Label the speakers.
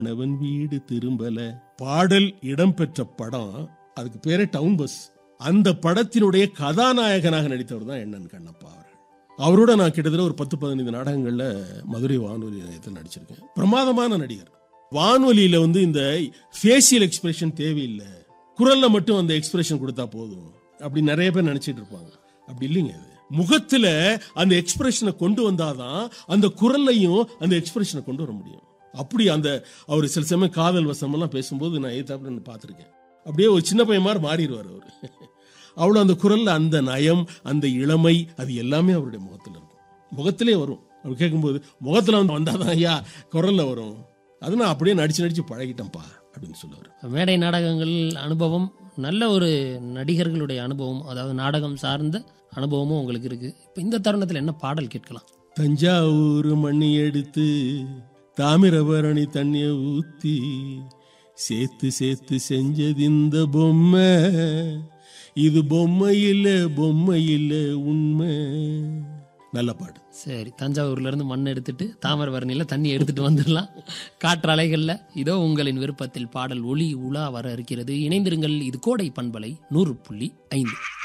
Speaker 1: நவன் வீடு திரும்பல பாடல் இடம்பெற்ற படம் அதுக்கு பேரே டவுன் பஸ் அந்த படத்தினுடைய கதாநாயகனாக நடித்தவர் தான் எண்ணன் கண்ணப்பா அவர்கள் அவரோட நான் கிட்டத்தட்ட ஒரு பத்து பதினைந்து நாடகங்கள்ல மதுரை வானொலி நிலையத்தில் நடிச்சிருக்கேன் பிரமாதமான நடிகர் வானொலியில வந்து இந்த ஃபேஷியல் எக்ஸ்பிரஷன் தேவையில்லை குரல்ல மட்டும் அந்த எக்ஸ்பிரஷன் கொடுத்தா போதும் அப்படி நிறைய பேர் நினைச்சிட்டு இருப்பாங்க அப்படி இல்லைங்க அது முகத்துல அந்த எக்ஸ்பிரஷனை கொண்டு வந்தாதான் அந்த குரல்லையும் அந்த எக்ஸ்பிரஷனை கொண்டு வர முடியும் அப்படி அந்த அவர் சில சமயம் காதல் வசம் எல்லாம் பேசும்போது நான் எதிர்த்தாப்புல பார்த்துருக்கேன் அப்படியே ஒரு சின்ன பையன் மாதிரி மாறிடுவார் அவர் அவ்வளோ அந்த குரல்ல அந்த நயம் அந்த இளமை அது எல்லாமே அவருடைய முகத்தில் இருக்கும் முகத்திலே வரும் அவர் கேட்கும்போது முகத்தில் வந்து வந்தாதான் ஐயா குரல்ல வரும் அது நான் அப்படியே நடிச்சு நடிச்சு பழகிட்டேன்ப்பா அப்படின்னு சொல்லுவார்
Speaker 2: மேடை நாடகங்கள் அனுபவம் நல்ல ஒரு நடிகர்களுடைய அனுபவம் அதாவது நாடகம் சார்ந்த அனுபவமும் உங்களுக்கு இருக்கு இப்போ இந்த தருணத்தில் என்ன பாடல் கேட்கலாம்
Speaker 1: தஞ்சாவூர் மண்ணி எடுத்து தாமிரபரணி தண்ணிய ஊத்தி சேர்த்து சேர்த்து செஞ்சது இந்த பொம்மை இது பொம்மை இல்ல பொம்மை இல்ல உண்மை நல்ல பாடு
Speaker 2: சரி தஞ்சாவூர்ல இருந்து மண் எடுத்துட்டு தாமிரபரணியில தண்ணி எடுத்துட்டு வந்துடலாம் காற்றலைகள்ல இதோ உங்களின் விருப்பத்தில் பாடல் ஒளி உலா வர இருக்கிறது இணைந்திருங்கள் இது கோடை பண்பலை நூறு புள்ளி ஐந்து